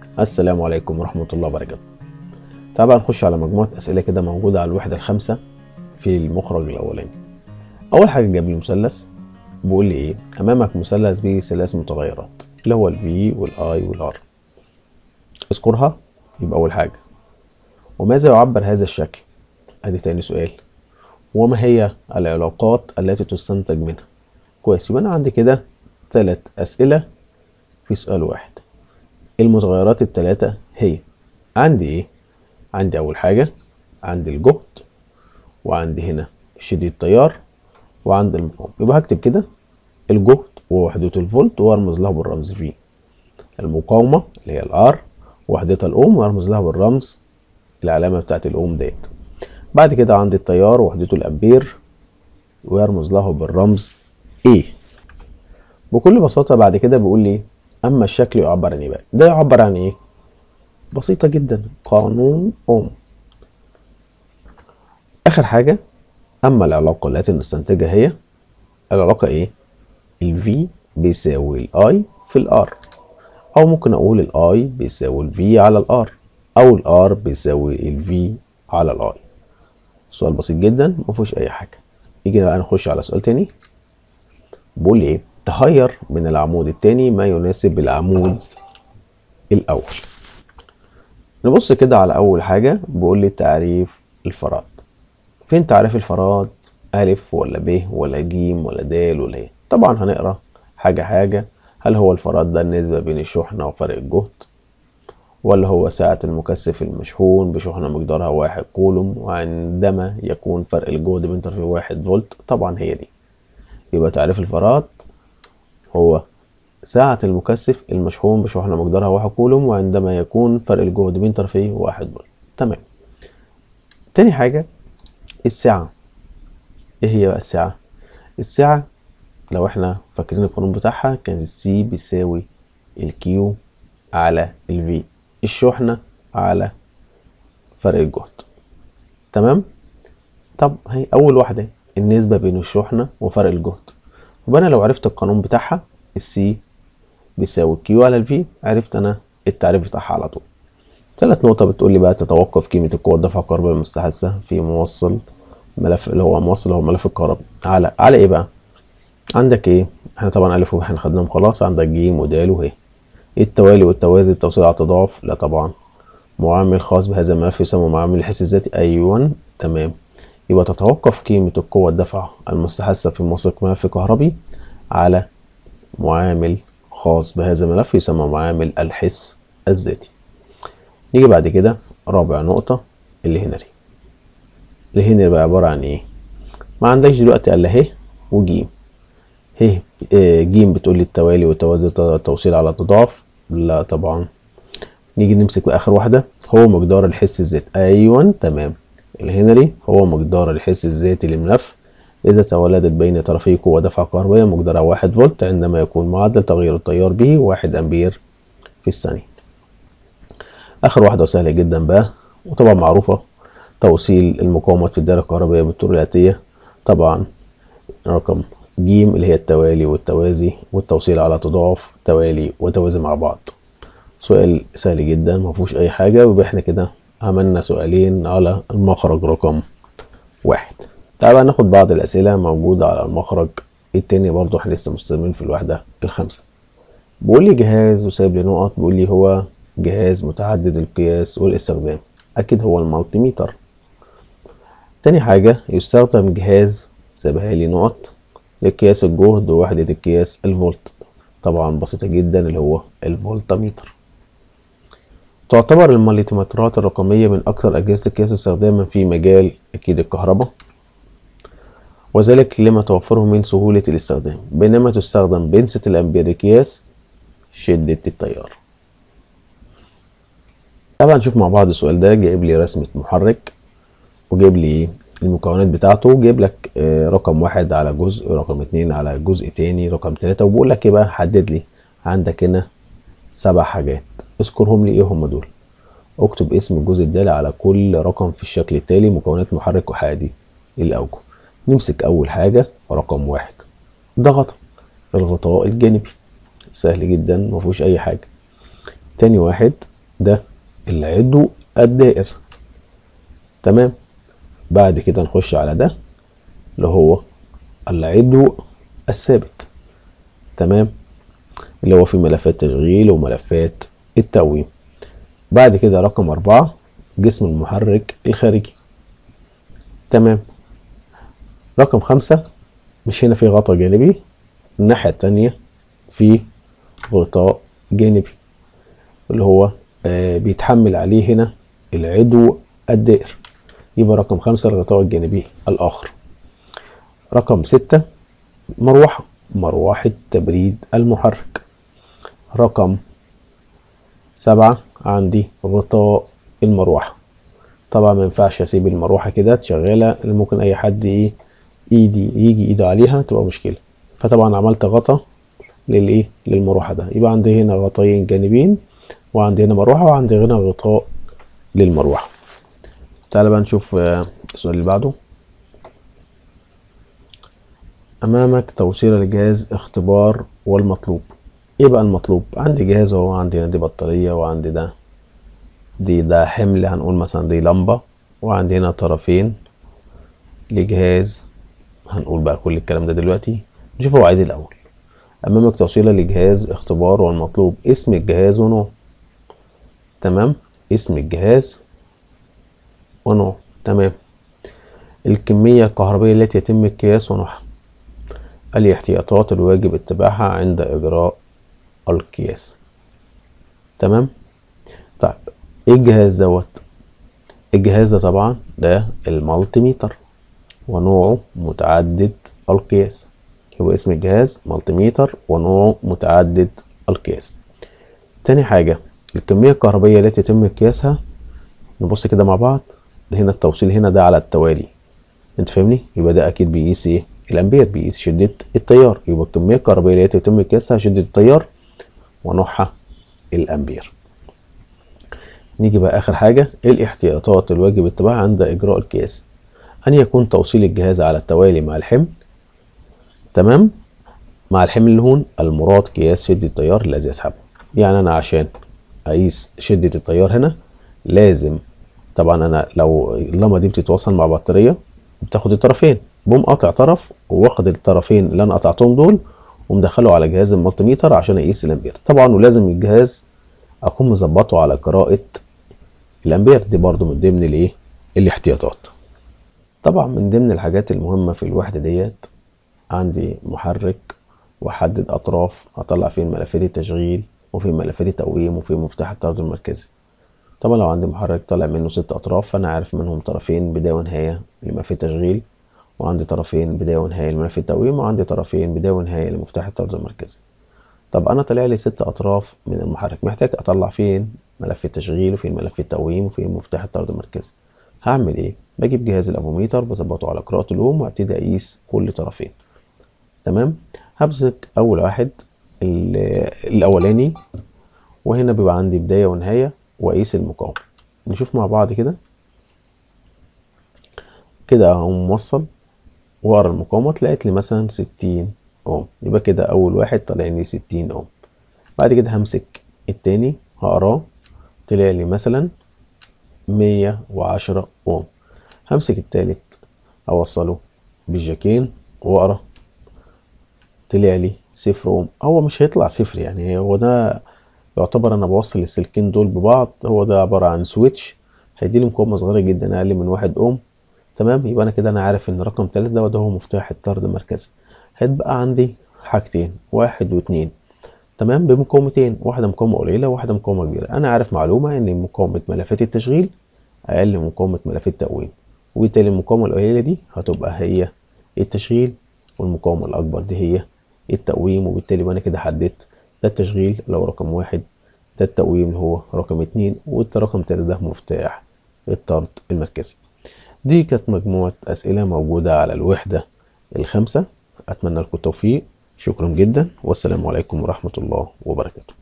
السلام عليكم ورحمة الله وبركاته تعال بقى نخش على مجموعة أسئلة كده موجودة على الوحدة الخامسة في المخرج الأولاني أول حاجة جاب لي مثلث بيقول لي إيه أمامك مثلث به ثلاث متغيرات اللي هو ال V وال I وال R اذكرها يبقى أول حاجة وماذا يعبر هذا الشكل أدي تاني سؤال وما هي العلاقات التي تستنتج منها كويس يبقى أنا عندي كده ثلاث أسئلة في سؤال واحد المتغيرات التلاتة هي عندي ايه عندي اول حاجة عندي الجهد وعندي هنا شدة التيار وعندي المقاومة يبقى هكتب كده الجهد ووحدة الفولت وارمز له بالرمز في المقاومة اللي هي الار وحدتها الاوم وارمز لها بالرمز العلامة بتاعت الاوم ديت بعد كده عندي التيار وحدته الامبير ويرمز له بالرمز A بكل بساطة بعد كده بيقول لي أما الشكل يعبر عن إيه بقى؟ ده يعبر عن إيه؟ بسيطة جدا قانون أوم آخر حاجة أما العلاقة التي نستنتجها هي العلاقة إيه؟ ال V بيساوي ال I في ال R أو ممكن أقول ال I بيساوي ال V على ال R أو ال R بيساوي ال V على ال I سؤال بسيط جدا مفيهوش أي حاجة نيجي بقى نخش على سؤال تاني بيقول لي إيه؟ تغير من العمود التاني ما يناسب العمود الأول نبص كده على أول حاجة بيقول لي تعريف الفراد فين تعريف الفراد ألف ولا ب ولا ج ولا د ولا إيه طبعا هنقرا حاجة حاجة هل هو الفراد ده النسبة بين الشحنة وفرق الجهد ولا هو سعة المكثف المشحون بشحنة مقدارها واحد كولوم وعندما يكون فرق الجهد بين طرفي واحد فولت طبعا هي دي يبقى تعريف الفراد هو ساعة المكثف المشحون بشحنة مقدارها واحد كولوم وعندما يكون فرق الجهد بين طرفيه واحد فولت تمام تاني حاجة السعة ايه هي بقى السعة السعة لو احنا فاكرين القانون بتاعها كان السي بيساوي الكيو على الفي الشحنة على فرق الجهد تمام طب هي اول واحدة النسبة بين الشحنة وفرق الجهد يبقى انا لو عرفت القانون بتاعها السي بيساوي كيو على الفي عرفت انا التعريف بتاعها على طول ثالث نقطة بتقول لي بقى تتوقف قيمة القوة الدفع الكهربائية المستحثة في موصل ملف اللي هو موصل هو ملف الكهرباء على على ايه بقى؟ عندك ايه؟ احنا طبعا الف واحنا خدناهم خلاص عندك ج ودال وه التوالي والتوازي التوصيل على التضاعف لا طبعا معامل خاص بهذا الملف يسمى معامل الحس الذاتي ايوه تمام يبقى تتوقف قيمة القوة الدفع المستحثة في موصل ملف كهربي على معامل خاص بهذا الملف يسمى معامل الحس الذاتي نيجي بعد كده رابع نقطة الهنري الهنري بقى عبارة عن ايه ما عندكش دلوقتي الا ه وج ه ج بتقول لي التوالي والتوازي التوصيل على التضاعف لا طبعا نيجي نمسك اخر واحدة هو مقدار الحس الذاتي ايوه تمام الهنري هو مقدار الحس الذاتي للملف إذا تولدت بين طرفي قوة دفع كهربائية مقدارها واحد فولت عندما يكون معدل تغيير التيار به واحد أمبير في الثانية. آخر واحدة وسهلة جدا بقى وطبعا معروفة توصيل المقاومات في الدائرة الكهربائية بالطرق الآتية طبعا رقم ج اللي هي التوالي والتوازي والتوصيل على تضاعف توالي وتوازي مع بعض. سؤال سهل جدا مفيهوش أي حاجة ويبقى احنا كده عملنا سؤالين على المخرج رقم واحد. تعال بقى ناخد بعض الأسئلة موجودة على المخرج التاني برضو احنا لسه مستمرين في الوحدة الخامسة بيقول لي جهاز وسايب لي نقط بيقول لي هو جهاز متعدد القياس والاستخدام أكيد هو المالتي ميتر تاني حاجة يستخدم جهاز سايبها لي نقط لقياس الجهد ووحدة القياس الفولت طبعا بسيطة جدا اللي هو الفولتميتر تعتبر المالتيمترات الرقمية من أكثر أجهزة القياس استخداما في مجال أكيد الكهرباء وذلك لما توفره من سهولة الاستخدام بينما تستخدم بنسة الأمبير لقياس شدة التيار طبعا نشوف مع بعض السؤال ده جايب لي رسمة محرك وجايب لي المكونات بتاعته جايب لك رقم واحد على جزء رقم اتنين على جزء تاني رقم تلاتة وبقول لك ايه بقى حدد لي عندك هنا سبع حاجات اذكرهم لي ايه هم دول اكتب اسم الجزء الدالي على كل رقم في الشكل التالي مكونات محرك احادي الاوجه نمسك اول حاجة رقم واحد ده غطا الغطاء الجانبي سهل جدا مفيهوش اي حاجة تاني واحد ده العضو الدائر تمام بعد كده نخش على ده اللي هو العضو الثابت تمام اللي هو في ملفات تشغيل وملفات التقويم بعد كده رقم أربعة جسم المحرك الخارجي تمام رقم خمسة مش هنا في غطاء جانبي الناحية التانية في غطاء جانبي اللي هو آه بيتحمل عليه هنا العضو الدائر يبقى رقم خمسة الغطاء الجانبي الآخر رقم ستة مروحة مروحة تبريد المحرك رقم سبعة عندي غطاء المروحة طبعا ما ينفعش اسيب المروحة كده شغالة ممكن اي حد ايه ايدي يجي ايده عليها تبقى مشكلة فطبعا عملت غطا للايه للمروحة ده يبقى عندي هنا غطاين جانبين وعندي هنا مروحة وعندي هنا غطاء للمروحة تعالى بقى نشوف السؤال اللي بعده امامك توصيلة لجهاز اختبار والمطلوب ايه بقى المطلوب عندي جهاز اهو عندي هنا دي بطارية وعندي ده دي ده حمل هنقول مثلا دي لمبة وعندي هنا طرفين لجهاز هنقول بقى كل الكلام ده دلوقتي نشوف هو عايز ايه الاول امامك توصيلة لجهاز اختبار والمطلوب اسم الجهاز ونوع تمام اسم الجهاز ونوع تمام الكمية الكهربية التي يتم القياس ونوعها الاحتياطات الواجب اتباعها عند إجراء القياس تمام طيب ايه الجهاز دوت الجهاز ده طبعا ده المالتي ميتر ونوعه متعدد القياس هو اسم الجهاز مالتي ميتر ونوعه متعدد القياس تاني حاجة الكمية الكهربية التي يتم قياسها نبص كده مع بعض ده هنا التوصيل هنا ده على التوالي انت فاهمني يبقى ده اكيد بيقيس ايه الامبير بيقيس شدة التيار يبقى الكمية الكهربائية التي يتم قياسها شدة التيار ونوعها الامبير نيجي بقى اخر حاجة ايه الاحتياطات الواجب اتباعها عند اجراء القياس ان يكون توصيل الجهاز على التوالي مع الحمل تمام مع الحمل الهون المراد قياس شدة التيار الذي يسحبه يعني انا عشان اقيس شدة التيار هنا لازم طبعا انا لو اللمبه دي بتتوصل مع بطاريه بتاخد الطرفين بقوم قاطع طرف واخد الطرفين اللي انا قطعتهم دول ومدخله على جهاز المالتيميتر عشان اقيس الامبير طبعا ولازم الجهاز اكون مظبطه على قراءه الامبير دي برضو من ضمن الايه الاحتياطات طبعا من ضمن الحاجات المهمه في الوحده ديت عندي محرك واحدد اطراف اطلع فيه ملفات التشغيل وفي ملفات التقويم وفي مفتاح الطرد المركزي طبعا لو عندي محرك طالع منه ست اطراف فانا عارف منهم طرفين بدايه ونهايه لملف التشغيل وعندي طرفين بدايه ونهايه لملف التقويم وعندي طرفين بدايه ونهايه لمفتاح الطرد المركزي طب انا طلع لي ست اطراف من المحرك محتاج اطلع فين ملف التشغيل وفين ملف التقويم وفين مفتاح الطرد المركزي هعمل ايه بجيب جهاز الافوميتر بظبطه على قراءه الأوم وابتدي اقيس كل طرفين تمام همسك اول واحد الاولاني وهنا بيبقى عندي بدايه ونهايه واقيس المقاومة نشوف مع بعض كده كده اهو موصل واقرا المقاومة طلعت لي مثلا ستين اوم يبقى كده اول واحد طلع لي ستين اوم بعد كده همسك التاني هقراه طلع لي مثلا مية وعشرة اوم همسك التالت اوصله بالجاكين واقرا طلع لي صفر اوم هو مش هيطلع صفر يعني هو ده يعتبر انا بوصل السلكين دول ببعض هو ده عبارة عن سويتش هيديلي مقاومة صغيرة جدا اقل من واحد اوم تمام يبقى انا كده انا عارف ان رقم تالت ده هو مفتاح الطرد المركزي هيتبقى عندي حاجتين واحد واتنين تمام بمقاومتين واحدة مقاومة قليلة وواحدة مقاومة كبيرة انا عارف معلومة ان مقاومة ملفات التشغيل اقل من مقاومة ملفات التقويم وبالتالي المقاومة القليلة دي هتبقى هي التشغيل والمقاومة الاكبر دي هي التقويم وبالتالي يبقى انا كده حددت ده التشغيل اللي هو رقم واحد ده التقويم اللي هو رقم اتنين والرقم تلاتة ده مفتاح الطرد المركزي دي كانت مجموعة أسئلة موجودة على الوحدة الخامسة أتمنى لكم التوفيق شكرا جدا والسلام عليكم ورحمة الله وبركاته